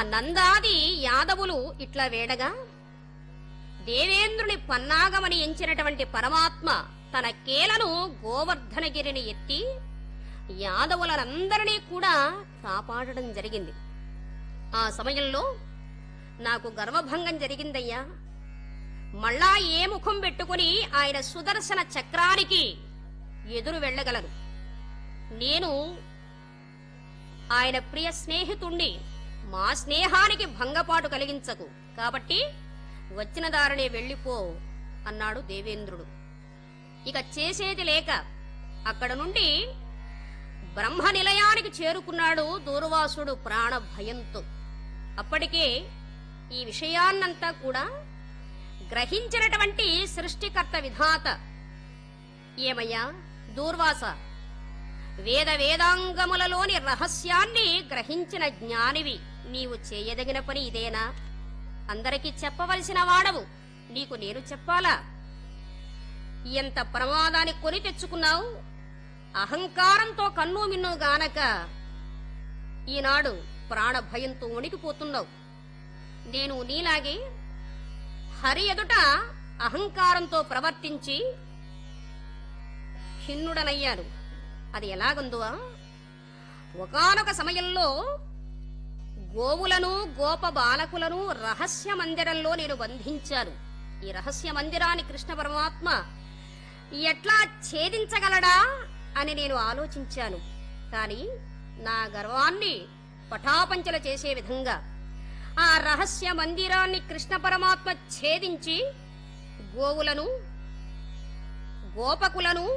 నందాది యాదవులు ఇట్లా వేడగా దేవేంద్రుని పన్నాగమని ఎంచినటువంటి పరమాత్మ తన కేలను గోవర్ధనగిరిని ఎత్తి యాదవులనందరినీ కూడా కాపాడడం జరిగింది ఆ సమయంలో నాకు గర్వభంగం జరిగిందయ్యా మళ్ళా ఏ ముఖం పెట్టుకుని ఆయన సుదర్శన చక్రానికి ఎదురు వెళ్ళగలను నేను ఆయన ప్రియ స్నేహితుణ్ణి మా స్నేహానికి భంగపాటు కలిగించకు కాబట్టి వచ్చిన దారినే వెళ్ళిపో అన్నాడు దేవేంద్రుడు ఇక చేసేది లేక అక్కడ నుండి బ్రహ్మ నిలయానికి చేరుకున్నాడు దూర్వాసుడు ప్రాణ భయంతో అప్పటికే ఈ విషయాన్నంతా కూడా గ్రహించినటువంటి సృష్టికర్త విధాత ఏమయ్యా దూర్వాస వేద వేదాంగములలోని రహస్యాన్ని గ్రహించిన జ్ఞానివి నీవు చేయదగిన పని ఇదేనా అందరికీ చెప్పవలసిన వాడవు నీకు నేను చెప్పాలా ఎంత ప్రమాదాన్ని కొని తెచ్చుకున్నావు అహంకారంతో కన్ను మిన్ను గానక ఈనాడు ప్రాణ భయంతో వణికిపోతున్నావు నేను నీలాగే హరి ఎదుట అహంకారంతో ప్రవర్తించి ఖిన్నుడనయ్యాను అది ఎలాగుందువా ఒకానొక సమయంలో గోవులను గోప బాలకులను రహస్య మందిరంలో నేను బంధించాను ఈ రహస్య మందిరాన్ని కృష్ణ పరమాత్మ ఎట్లా ఛేదించగలడా అని నేను ఆలోచించాను కాని నా గర్వాన్ని పటాపంచల చేసే విధంగా ఆ రహస్య మందిరాన్ని కృష్ణ పరమాత్మ ఛేదించి గోవులను గోపకులను